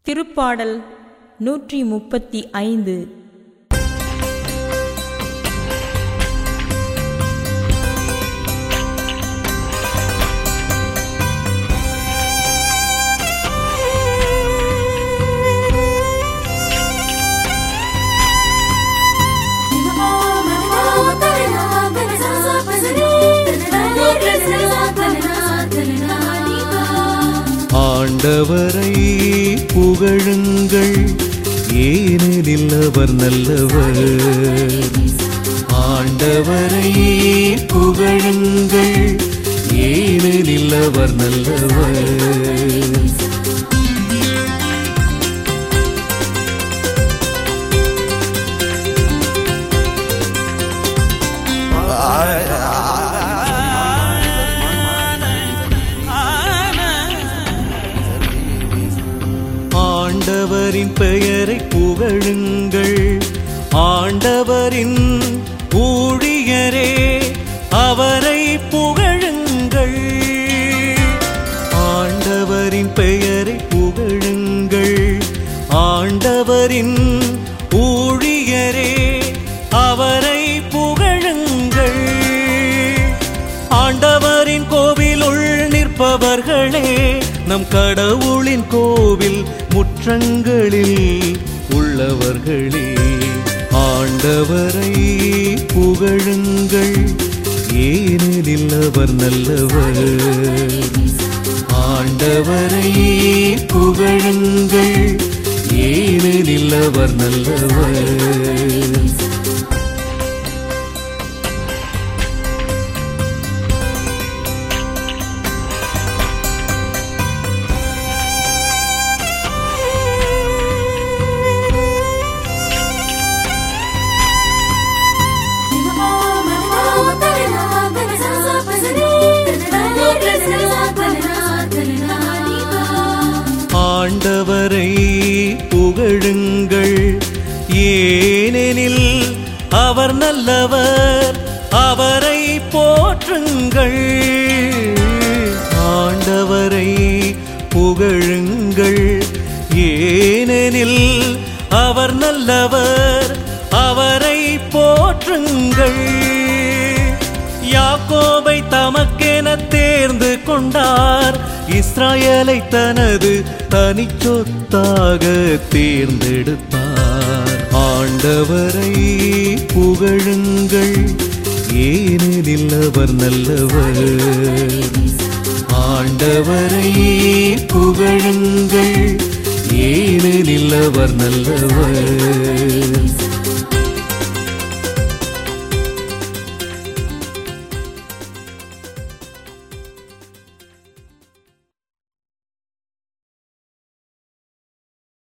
திருப்பாடல் நூற்றி முப்பத்தி ஐந்து ஆண்டவரை புகழுங்கள் ஏனெனில் அவர் நல்லவர் ஆண்டவரை புகழுங்கள் ஏனெனில் அவர் நல்லவர் ஆண்டவரின் பெயரை புகழுங்கள் ஆண்டவரின் ஊழியரே அவரை புகழுங்கள் ஆண்டவரின் பெயரை புகழுங்கள் ஆண்டவரின் ஊழியரே அவரை புகழுங்கள் ஆண்டவரின் கோவிலுள் நிற்பவர்களே நம் கடவுளின் கோவில் முற்றங்களில் உள்ளவர்களே ஆண்டவரை புகழுங்கள் ஏனெனில் அவர் நல்லவர் ஆண்டவரை புகழுங்கள் ஏனெனில் அவர் நல்லவர் ஆண்டவரை புகழுங்கள் ஏனெனில் அவர் நல்லவர் அவரை போற்றுங்கள் ஆண்டவரை புகழுங்கள் ஏனெனில் அவர் நல்லவர் அவரை போற்றுங்கள் யாக்கோபை தமக்கென தேர்ந்து கொண்டார் இஸ்ராயலை தனது தனிச்சொத்தாக தேர்ந்தெடுத்தார் ஆண்டவரை புகழுங்கள் ஏனெனில் அவர் நல்லவர் ஆண்டவரை புகழுங்கள் ஏனெனில் அவர் நல்லவர்